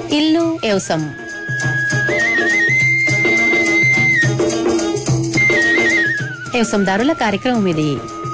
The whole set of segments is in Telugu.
ఇల్లు వ్యవసం వ్యవసందారుల కార్యక్రమం ఇది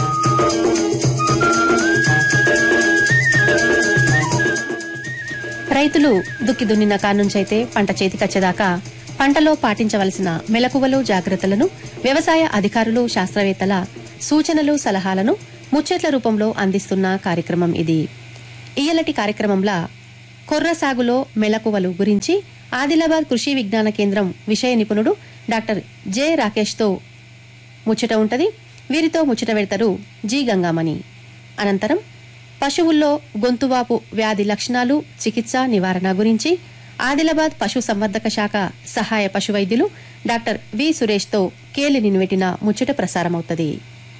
రైతులు దుక్కి దున్నిన కానుంచైతే పంట చేతికొచ్చేదాకా పంటలో పాటించవలసిన మెలకువలు జాగ్రత్తలను వ్యవసాయ అధికారులు శాస్త్రవేత్తల సూచనలు సలహాలను ముచ్చట్ల రూపంలో అందిస్తున్న కార్యక్రమం ఇది ఇయ్యలటి కార్యక్రమంలా కొర్ర సాగులో మెలకువలు గురించి ఆదిలాబాద్ కృషి విజ్ఞాన కేంద్రం విషయ నిపుణుడు డాక్టర్ జె రాకేష్తో ముచ్చట ఉంటది వీరితో ముచ్చట పెడతారు జి గంగామణి అనంతరం పశువుల్లో గొంతువాపు వ్యాధి లక్షణాలు చికిత్స నివారణ గురించి ఆదిలాబాద్ పశు సంవర్ధక శాఖ సహాయ పశు వైద్యులు డాక్టర్ వి సురేష్తో కేలి నిన్వెట్టిన ముచ్చట ప్రసారమవుతుంది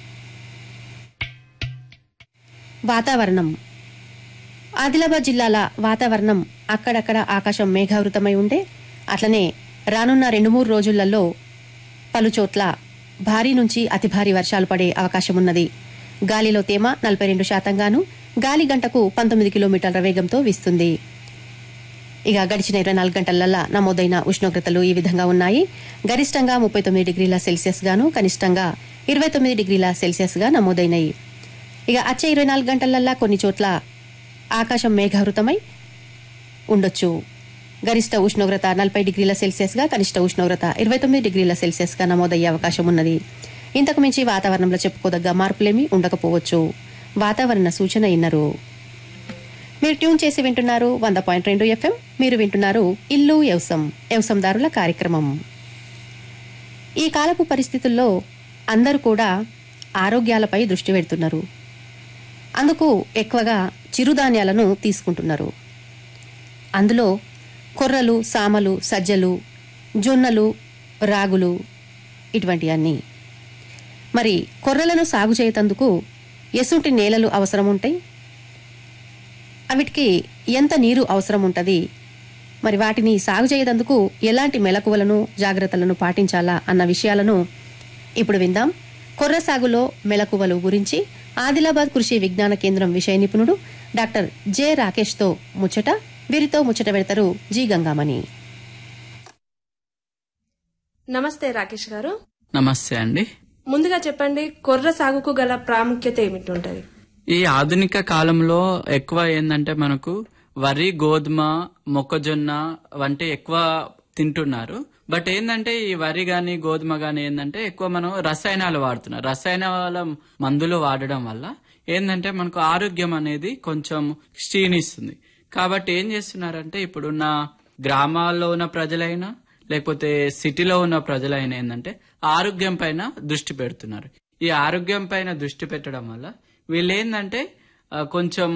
వాతావరణం ఆదిలాబాద్ జిల్లాల వాతావరణం అక్కడక్కడ ఆకాశం మేఘావృతమై ఉండే అట్లనే రానున్న రెండు మూడు రోజులలో పలుచోట్ల భారీ నుంచి అతి భారీ వర్షాలు పడే అవకాశమున్నది గాలిలో తేమ నలభై రెండు శాతంగాను గాలి గంటకు పంతొమ్మిది కిలోమీటర్ల వేగంతో వీస్తుంది ఇక గడిచిన ఇరవై నాలుగు గంటలల్లా నమోదైన ఉష్ణోగ్రతలు ఈ విధంగా ఉన్నాయి గరిష్టంగా ముప్పై తొమ్మిది డిగ్రీల సెల్సియస్ గాను కనిష్టంగా ఇరవై తొమ్మిది డిగ్రీల సెల్సియస్ గా నమోదైనాయి ఇక వచ్చే ఇరవై నాలుగు గంటలల్లా కొన్ని చోట్ల ఆకాశం మేఘావృతమై ఉండొచ్చు గరిష్ట ఉష్ణోగ్రత నలభై డిగ్రీల సెల్సియస్ గా కనిష్ట ఉష్ణోగ్రత ఇరవై తొమ్మిది డిగ్రీల సెల్సియస్ గా నమోదయ్యే అవకాశం ఉన్నది ఇంతకు మించి వాతావరణంలో చెప్పుకోదగ్గ మార్పులేమీ ఉండకపోవచ్చు వాతావరణ సూచన ఇన్నరు మీరు ట్యూన్ చేసి వింటున్నారు వంద పాయింట్ రెండు ఎఫ్ఎం మీరు వింటున్నారు ఇల్లు వ్యవసం వ్యవసందారుల కార్యక్రమం ఈ కాలపు పరిస్థితుల్లో అందరూ కూడా ఆరోగ్యాలపై దృష్టి పెడుతున్నారు అందుకు ఎక్కువగా చిరుధాన్యాలను తీసుకుంటున్నారు అందులో కొర్రలు సామలు సజ్జలు జొన్నలు రాగులు ఇటువంటి అన్ని మరి కొర్రలను సాగు చేయతందుకు ఎసుంటి నేలలు అవసరం ఉంటాయి అవిటికి ఎంత నీరు అవసరం ఉంటుంది మరి వాటిని సాగు చేయదందుకు ఎలాంటి మెలకువలను జాగ్రత్తలను పాటించాలా అన్న విషయాలను ఇప్పుడు విందాం కొర్ర సాగులో మెలకువలు గురించి ఆదిలాబాద్ కృషి విజ్ఞాన కేంద్రం విషయ నిపుణుడు డాక్టర్ జె రాకేష్తో ముచ్చట వీరితో ముచ్చట పెడతారు జి గంగామణి నమస్తే రాకేష్ గారు నమస్తే అండి ముందుగా చెప్పండి కొర్ర సాగుకు గల ప్రాముఖ్యత ఏమిటి ఉంటది ఈ ఆధునిక కాలంలో ఎక్కువ ఏంటంటే మనకు వరి గోధుమ మొక్కజొన్న వంటి ఎక్కువ తింటున్నారు బట్ ఏంటంటే ఈ వరి గాని గోధుమ గాని ఏంటంటే ఎక్కువ మనం రసాయనాలు వాడుతున్నాం రసాయనాల మందులు వాడడం వల్ల ఏంటంటే మనకు ఆరోగ్యం అనేది కొంచెం క్షీణిస్తుంది కాబట్టి ఏం చేస్తున్నారంటే ఇప్పుడున్న గ్రామాల్లో ఉన్న ప్రజలైనా లేకపోతే సిటీలో ఉన్న ప్రజలైనా ఏంటంటే ఆరోగ్యం పైన దృష్టి పెడుతున్నారు ఈ ఆరోగ్యం పైన దృష్టి పెట్టడం వల్ల వీళ్ళు ఏంటంటే ఆ, కొంచెం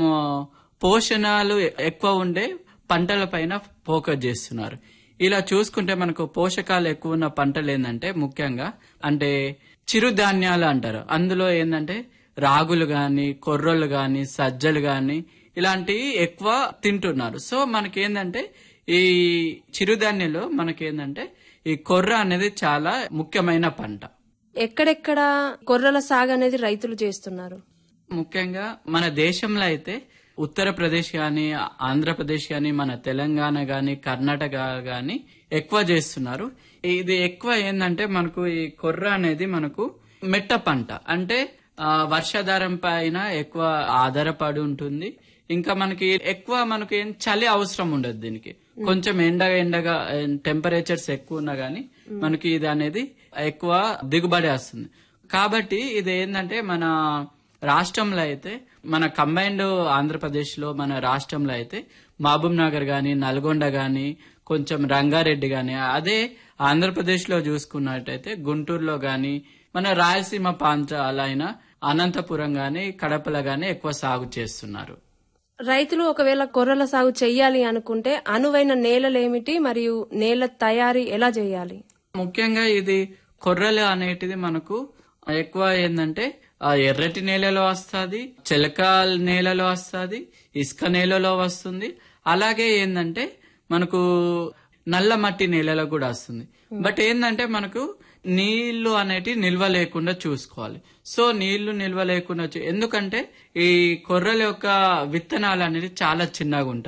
పోషణాలు ఎక్కువ ఉండే పంటల పైన ఫోకస్ చేస్తున్నారు ఇలా చూసుకుంటే మనకు పోషకాలు ఎక్కువ ఉన్న పంటలు ఏంటంటే ముఖ్యంగా అంటే చిరుధాన్యాలు అంటారు అందులో ఏంటంటే రాగులు గాని కొర్రలు గాని సజ్జలు గాని ఇలాంటివి ఎక్కువ తింటున్నారు సో మనకేందంటే ఈ చిరుధాన్యంలో మనకేందంటే ఈ కొర్ర అనేది చాలా ముఖ్యమైన పంట ఎక్కడెక్కడ కొర్రల సాగు అనేది రైతులు చేస్తున్నారు ముఖ్యంగా మన దేశంలో అయితే ఉత్తరప్రదేశ్ గాని ఆంధ్రప్రదేశ్ గాని మన తెలంగాణ గాని కర్ణాటక గాని ఎక్కువ చేస్తున్నారు ఇది ఎక్కువ ఏంటంటే మనకు ఈ కొర్ర అనేది మనకు మెట్ట పంట అంటే ఆ, వర్షాధారం పైన ఎక్కువ ఆధారపడి ఉంటుంది ఇంకా మనకి ఎక్కువ మనకి ఏం చలి అవసరం ఉండదు దీనికి కొంచెం ఎండగా ఎండగా టెంపరేచర్స్ ఎక్కువ ఉన్నా గానీ మనకి ఇది అనేది ఎక్కువ దిగుబడి వస్తుంది కాబట్టి ఇది ఏంటంటే మన రాష్ట్రంలో అయితే మన కంబైన్డ్ ఆంధ్రప్రదేశ్ లో మన రాష్ట్రంలో అయితే మహబూబ్ నగర్ గాని నల్గొండ గాని కొంచెం రంగారెడ్డి గాని అదే ఆంధ్రప్రదేశ్ లో చూసుకున్నట్టయితే గుంటూరులో గాని మన రాయలసీమ ప్రాంతాలైన అనంతపురం గాని కడపలో గాని ఎక్కువ సాగు చేస్తున్నారు రైతులు ఒకవేళ కొర్రల సాగు చెయ్యాలి అనుకుంటే అనువైన నేలలేమిటి మరియు నేల తయారీ ఎలా చేయాలి ముఖ్యంగా ఇది కొర్రలు అనేటిది మనకు ఎక్కువ ఏంటంటే ఆ ఎర్రటి నేలలో వస్తుంది చిలక నేలలో వస్తుంది ఇసుక నేలలో వస్తుంది అలాగే ఏంటంటే మనకు నల్ల మట్టి నేలలో కూడా వస్తుంది బట్ ఏంటంటే మనకు నీళ్లు అనేటి నిల్వ లేకుండా చూసుకోవాలి సో నీళ్లు నిల్వ లేకుండా చూ- ఎందుకంటే ఈ కొర్రల యొక్క విత్తనాలు అనేది చాలా చిన్నగా ఉంటాయి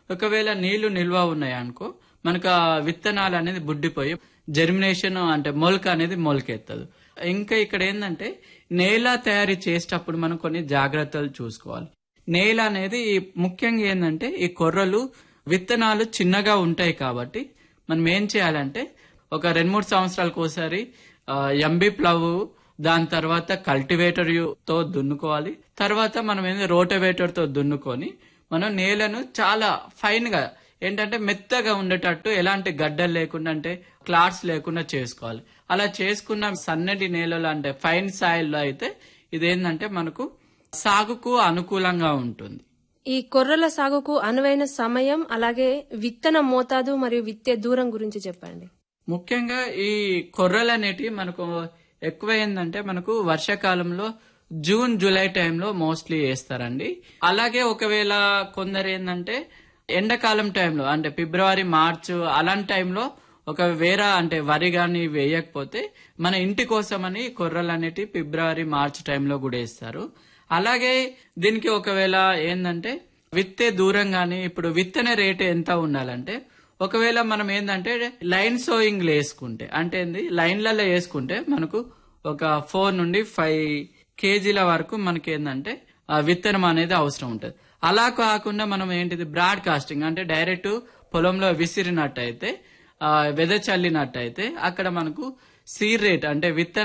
ఒకవేళ నీళ్లు నిల్వ ఉన్నాయి అనుకో మనకు ఆ విత్తనాలు అనేది బుడ్డిపోయి జెర్మినేషన్ అంటే మొలక అనేది మొలకెత్తదు ఇంకా ఇక్కడ ఏంటంటే నేల తయారీ చేసేటప్పుడు మనం కొన్ని జాగ్రత్తలు చూసుకోవాలి నేల అనేది ముఖ్యంగా ఏంటంటే ఈ కొర్రలు విత్తనాలు చిన్నగా ఉంటాయి కాబట్టి మనం ఏం చేయాలంటే ఒక రెండు మూడు సంవత్సరాలకు ఒకసారి ఎంబీ ప్లవ్ దాని తర్వాత కల్టివేటర్ తో దున్నుకోవాలి తర్వాత మనం ఏంది రోటవేటర్ తో దున్నుకొని మనం నేలను చాలా ఫైన్ గా ఏంటంటే మెత్తగా ఉండేటట్టు ఎలాంటి గడ్డలు లేకుండా అంటే క్లాట్స్ లేకుండా చేసుకోవాలి అలా చేసుకున్న సన్నటి నేలలో అంటే ఫైన్ సాయిల్లో అయితే ఇదేంటంటే మనకు సాగుకు అనుకూలంగా ఉంటుంది ఈ కొర్రల సాగుకు అనువైన సమయం అలాగే విత్తన మోతాదు మరియు విత్తే దూరం గురించి చెప్పండి ముఖ్యంగా ఈ కొర్రలు అనేటివి మనకు ఎక్కువ ఏంటంటే మనకు వర్షాకాలంలో జూన్ జూలై టైంలో మోస్ట్లీ వేస్తారండి అలాగే ఒకవేళ కొందరు ఏంటంటే ఎండాకాలం టైంలో అంటే ఫిబ్రవరి మార్చ్ అలాంటి టైంలో ఒక వేరే అంటే వరి గాని వేయకపోతే మన ఇంటి కోసమని కొర్రలు అనేటి ఫిబ్రవరి మార్చ్ టైంలో కూడా వేస్తారు అలాగే దీనికి ఒకవేళ ఏంటంటే విత్తే దూరం గాని ఇప్పుడు విత్తన రేటు ఎంత ఉండాలంటే ఒకవేళ మనం ఏంటంటే లైన్ సోయింగ్ వేసుకుంటే అంటే ఏంది లైన్లలో వేసుకుంటే మనకు ఒక ఫోర్ నుండి ఫైవ్ కేజీల వరకు మనకి ఏంటంటే ఆ విత్తనం అనేది అవసరం ఉంటుంది అలా కాకుండా మనం ఏంటిది బ్రాడ్ కాస్టింగ్ అంటే డైరెక్ట్ పొలంలో విసిరినట్టయితే ఆ, వెద చల్లినట్టయితే అక్కడ మనకు సీడ్ రేట్ అంటే విత్తన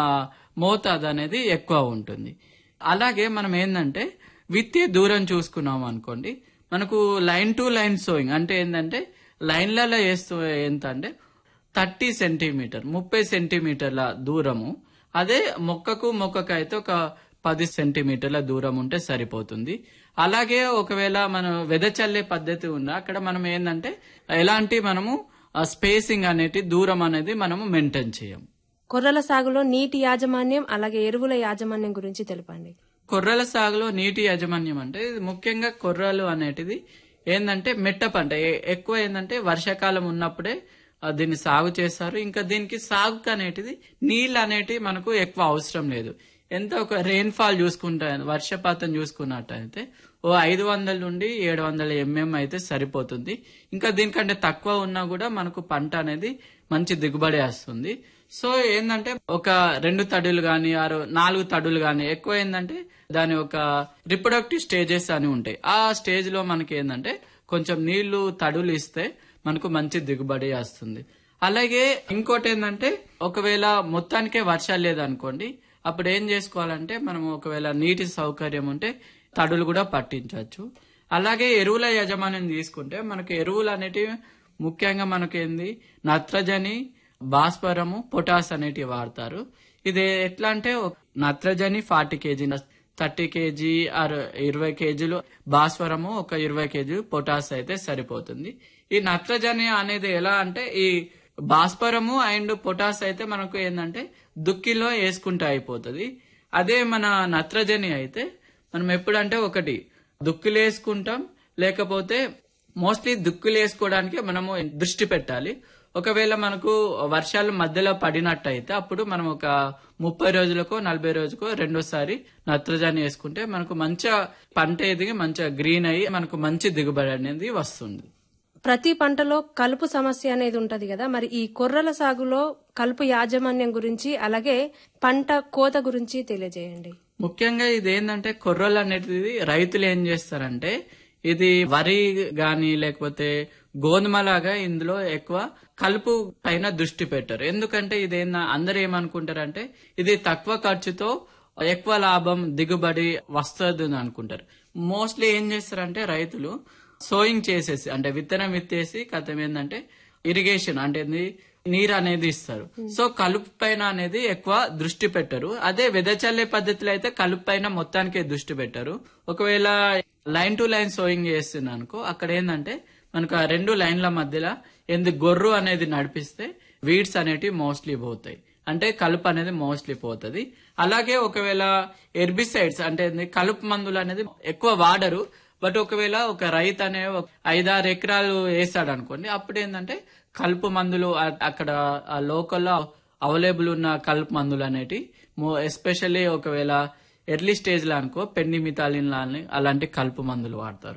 మోతాదు అనేది ఎక్కువ ఉంటుంది అలాగే మనం ఏంటంటే విత్తే దూరం చూసుకున్నాం అనుకోండి మనకు లైన్ టు లైన్ సోయింగ్ అంటే ఏంటంటే లైన్లలో వేస్తూ ఎంత అంటే థర్టీ సెంటీమీటర్ ముప్పై సెంటీమీటర్ల దూరము అదే మొక్కకు మొక్కకు అయితే ఒక పది సెంటీమీటర్ల దూరం ఉంటే సరిపోతుంది అలాగే ఒకవేళ మనం వెదచల్లే పద్ధతి ఉన్నా అక్కడ మనం ఏంటంటే ఎలాంటి మనము స్పేసింగ్ అనేది దూరం అనేది మనము మెయింటైన్ చేయం కొర్రల సాగులో నీటి యాజమాన్యం అలాగే ఎరువుల యాజమాన్యం గురించి తెలపండి కొర్రల సాగులో నీటి యాజమాన్యం అంటే ఇది ముఖ్యంగా కొర్రలు అనేటిది ఏంటంటే మెట్ట పంట ఎ- ఎక్కువ ఏంటంటే వర్షాకాలం ఉన్నప్పుడే ఆ, దీన్ని సాగు చేస్తారు ఇంకా దీనికి సాగుకు అనేటిది నీళ్ళు అనేటివి మనకు ఎక్కువ అవసరం లేదు ఎంత ఒక రెయిన్ ఫాల్ చూసుకుంటే వర్షపాతం చూసుకున్నట్టయితే ఓ ఐదు వందల నుండి ఏడు వందల ఎంఎం అయితే సరిపోతుంది ఇంకా దీనికంటే తక్కువ ఉన్నా కూడా మనకు పంట అనేది మంచి దిగుబడి వస్తుంది సో ఏంటంటే ఒక రెండు తడులు గాని ఆరు నాలుగు తడులు గాని ఎక్కువ ఏంటంటే దాని ఒక రిప్రొడక్టివ్ స్టేజెస్ అని ఉంటాయి ఆ స్టేజ్ లో మనకి ఏంటంటే కొంచెం నీళ్లు తడులు ఇస్తే మనకు మంచి దిగుబడి వస్తుంది అలాగే ఇంకోటి ఏంటంటే ఒకవేళ మొత్తానికే వర్షాలు లేదనుకోండి అప్పుడు ఏం చేసుకోవాలంటే మనం ఒకవేళ నీటి సౌకర్యం ఉంటే తడులు కూడా పట్టించవచ్చు అలాగే ఎరువుల యజమాన్యం తీసుకుంటే మనకు ఎరువులు అనేటివి ముఖ్యంగా మనకేంది నత్రజని భాస్వరము పొటాస్ అనేటివి వాడతారు ఇది ఎట్లా అంటే ఒక నత్రజని forty KG thirty KG or ఇరవై కేజీలు భాస్వరము ఒక ఇరవై కేజీ పొటాస్ అయితే సరిపోతుంది ఈ నత్రజని అనేది ఎలా అంటే ఈ భాస్వరము అండ్ పొటాస్ అయితే మనకు ఏంటంటే దుక్కిలో వేసుకుంటే అయిపోతుంది అదే మన నత్రజని అయితే మనం ఎప్పుడంటే ఒకటి దుక్కులు వేసుకుంటాం లేకపోతే మోస్ట్లీ దుక్కులు వేసుకోవడానికి మనము దృష్టి పెట్టాలి ఒకవేళ మనకు వర్షాలు మధ్యలో పడినట్టయితే అప్పుడు మనం ఒక ముప్పై రోజులకో నలభై రోజుకో రెండోసారి నత్రజని వేసుకుంటే మనకు మంచిగా పంట ఎదిగి మంచిగా గ్రీన్ అయ్యి మనకు మంచి దిగుబడి అనేది వస్తుంది ప్రతి పంటలో కలుపు సమస్య అనేది ఉంటది కదా మరి ఈ కొర్రల సాగులో కలుపు యాజమాన్యం గురించి అలాగే పంట కోత గురించి తెలియజేయండి ముఖ్యంగా ఇది ఏంటంటే కొర్రలు అనేది రైతులు ఏం చేస్తారంటే ఇది వరి గాని లేకపోతే గోధుమ లాగా ఇందులో ఎక్కువ కలుపు పైన దృష్టి పెట్టారు ఎందుకంటే ఇది ఏంద అందరు ఏమనుకుంటారంటే ఇది తక్కువ ఖర్చుతో ఎక్కువ లాభం దిగుబడి వస్తుంది అని అనుకుంటారు మోస్ట్లీ ఏం చేస్తారంటే రైతులు సోయింగ్ చేసేసి అంటే విత్తనం విత్తేసి కథం ఏంటంటే ఇరిగేషన్ అంటే ఏంది నీరు అనేది ఇస్తారు సో కలుపు పైన అనేది ఎక్కువ దృష్టి పెట్టరు అదే వెదచల్లే పద్ధతిలో అయితే కలుపు పైన మొత్తానికే దృష్టి పెట్టరు ఒకవేళ లైన్ టు లైన్ సోయింగ్ చేస్తుంది అనుకో అక్కడ ఏంటంటే మనకు ఆ రెండు లైన్ల మధ్యలో ఎందు గొర్రు అనేది నడిపిస్తే వీడ్స్ అనేటివి మోస్ట్లీ పోతాయి అంటే కలుపు అనేది మోస్ట్లీ పోతుంది అలాగే ఒకవేళ ఎర్బిసైడ్స్ అంటే ఏంది కలుపు మందులు అనేది ఎక్కువ వాడరు బట్ ఒకవేళ ఒక రైతు అనే ఒక ఐదారు ఎకరాలు వేసాడు అనుకోండి అప్పుడు ఏంటంటే కలుపు మందులు అ- అక్కడ ఆ లోకల్లో అవైలబుల్ ఉన్న కలుపు మందులు అనేటి ఎస్పెషల్లీ ఒకవేళ ఎర్లీ స్టేజ్ లో అనుకో పెండిమితాలిన్ లాని అలాంటి కలుపు మందులు వాడతారు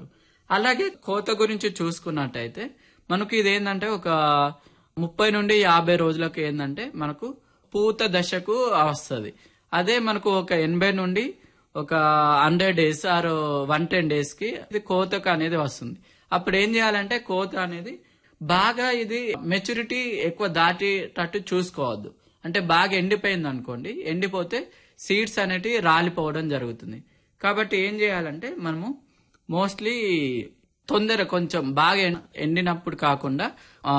అలాగే కోత గురించి చూసుకున్నట్టయితే మనకు ఇది ఏంటంటే ఒక ముప్పై నుండి యాభై రోజులకు ఏంటంటే మనకు పూత దశకు వస్తుంది అదే మనకు ఒక ఎనభై నుండి ఒక hundred days or one ten days కి ఇది కోతకు అనేది వస్తుంది అప్పుడు ఏం చేయాలంటే కోత అనేది బాగా ఇది మెచ్యూరిటీ ఎక్కువ దాటేటట్టు చూసుకోవద్దు అంటే బాగా ఎండిపోయింది అనుకోండి ఎండిపోతే సీడ్స్ అనేటివి రాలిపోవడం జరుగుతుంది కాబట్టి ఏం చేయాలంటే మనము మోస్ట్లీ తొందర కొంచెం బాగా ఎండినప్పుడు కాకుండా